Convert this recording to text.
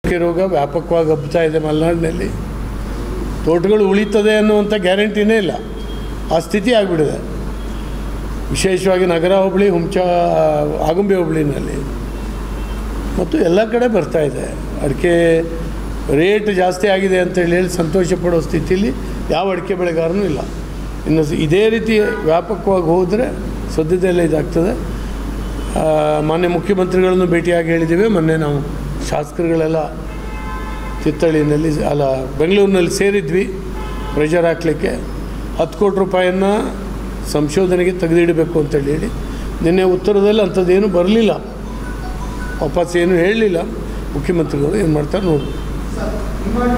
ಚುಕ್ಕೆ ರೋಗ ವ್ಯಾಪಕವಾಗಿ ಹಬ್ಬುತ್ತಾ ಇದೆ ಮಲೆನಾಡಿನಲ್ಲಿ ತೋಟಗಳು ಉಳಿತದೆ ಅನ್ನುವಂಥ ಗ್ಯಾರಂಟಿನೇ ಇಲ್ಲ ಆ ಸ್ಥಿತಿ ಆಗಿಬಿಡಿದೆ ವಿಶೇಷವಾಗಿ ನಗರ ಹೋಬಳಿ ಹುಂಚ ಆಗುಂಬೆ ಹೋಬಳಿನಲ್ಲಿ ಮತ್ತು ಎಲ್ಲ ಕಡೆ ಬರ್ತಾ ಇದೆ ಅಡಿಕೆ ರೇಟ್ ಜಾಸ್ತಿ ಆಗಿದೆ ಅಂತೇಳಿ ಹೇಳಿ ಸಂತೋಷ ಪಡೋ ಸ್ಥಿತಿಯಲ್ಲಿ ಯಾವ ಅಡಿಕೆ ಬೆಳೆಗಾರನೂ ಇಲ್ಲ ಇನ್ನು ಸ- ಇದೇ ರೀತಿ ವ್ಯಾಪಕವಾಗಿ ಹೋದರೆ ಸದ್ಯದಲ್ಲೇ ಇದಾಗ್ತದೆ ಆ, ಮಾನ್ಯ ಮುಖ್ಯಮಂತ್ರಿಗಳನ್ನು ಭೇಟಿಯಾಗಿ ಹೇಳಿದ್ದೀವಿ ಮೊನ್ನೆ ನಾವು ಶಾಸಕರುಗಳೆಲ್ಲ ತಿತ್ತಳ್ಳಿನಲ್ಲಿ ಅಲ್ಲ ಬೆಂಗಳೂರಿನಲ್ಲಿ ಸೇರಿದ್ವಿ ಪ್ರೆಷರ್ ಹಾಕಲಿಕ್ಕೆ ಹತ್ತು ಕೋಟಿ ರೂಪಾಯಿಯನ್ನು ಸಂಶೋಧನೆಗೆ ತೆಗೆದಿಡಬೇಕು ಅಂತೇಳಿ ಹೇಳಿ ನಿನ್ನೆ ಉತ್ತರದಲ್ಲಿ ಅಂಥದ್ದೇನು ಬರಲಿಲ್ಲ ವಾಪಸ್ ಏನು ಹೇಳಲಿಲ್ಲ ಮುಖ್ಯಮಂತ್ರಿಗಳು ಏನು ಮಾಡ್ತಾರೆ ನೋಡಿ